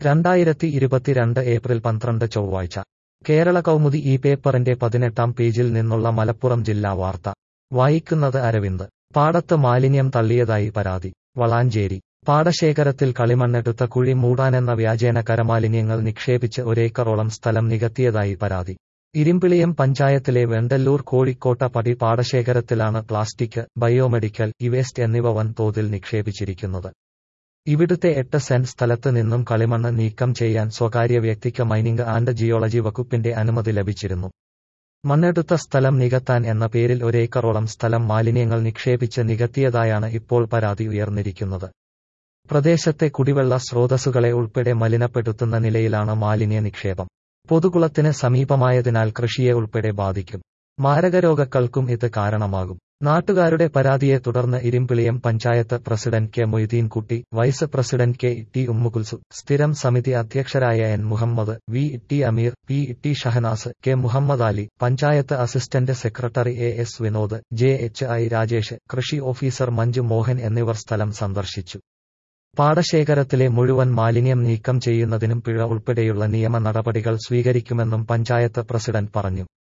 രണ്ടായിരത്തി ഇരുപത്തിരണ്ട് ഏപ്രിൽ പന്ത്രണ്ട് ചൊവ്വാഴ്ച കേരള കൗമുദി ഈ പേപ്പറിന്റെ പതിനെട്ടാം പേജിൽ നിന്നുള്ള മലപ്പുറം ജില്ലാ വാർത്ത വായിക്കുന്നത് അരവിന്ദ് പാടത്ത് മാലിന്യം തള്ളിയതായി പരാതി വളാഞ്ചേരി പാടശേഖരത്തിൽ കളിമണ്ണെടുത്ത കുഴി മൂടാനെന്ന വ്യാജേന കരമാലിന്യങ്ങൾ നിക്ഷേപിച്ച് ഒരേക്കറോളം സ്ഥലം നികത്തിയതായി പരാതി ഇരുമ്പിളിയം പഞ്ചായത്തിലെ വെണ്ടല്ലൂർ കോഴിക്കോട്ട പടി പാടശേഖരത്തിലാണ് പ്ലാസ്റ്റിക് ബയോമെഡിക്കൽ ഇവേസ്റ്റ് എന്നിവ വൻതോതിൽ നിക്ഷേപിച്ചിരിക്കുന്നത് ഇവിടുത്തെ എട്ട് സെന്റ് സ്ഥലത്ത് നിന്നും കളിമണ്ണ് നീക്കം ചെയ്യാൻ സ്വകാര്യ വ്യക്തിക്ക് മൈനിംഗ് ആൻഡ് ജിയോളജി വകുപ്പിന്റെ അനുമതി ലഭിച്ചിരുന്നു മണ്ണെടുത്ത സ്ഥലം നികത്താൻ എന്ന പേരിൽ ഒരേക്കറോളം സ്ഥലം മാലിന്യങ്ങൾ നിക്ഷേപിച്ച് നികത്തിയതായാണ് ഇപ്പോൾ പരാതി ഉയർന്നിരിക്കുന്നത് പ്രദേശത്തെ കുടിവെള്ള സ്രോതസ്സുകളെ ഉൾപ്പെടെ മലിനപ്പെടുത്തുന്ന നിലയിലാണ് മാലിന്യ നിക്ഷേപം പൊതുകുളത്തിന് സമീപമായതിനാൽ കൃഷിയെ ഉൾപ്പെടെ ബാധിക്കും മാരകരോഗങ്ങൾക്കും ഇത് കാരണമാകും നാട്ടുകാരുടെ പരാതിയെ തുടർന്ന് Irimpiliyam panchayat president K Moideen Kutty vice president K T Ummukulsu സ്ഥിരം സമിതി അധ്യക്ഷരായ N Muhammad V T Ameer P T Shahanas K Muhammad Ali panchayat assistant secretary A S Vinod J H I Rajesh കൃഷി ഓഫീസർ മഞ്ജു മോഹൻ എന്നിവർ സ്ഥലം സന്ദർശിച്ചു പാടശേഖരത്തിലെ മുഴുവൻ മാലിന്യം നീക്കം ചെയ്യുന്നതിനും പിഴ ഉൾപ്പെടെയുള്ള നിയമ നടപടികൾ സ്വീകരിക്കുമെന്നും പഞ്ചായത്ത് പ്രസിഡന്റ് പറഞ്ഞു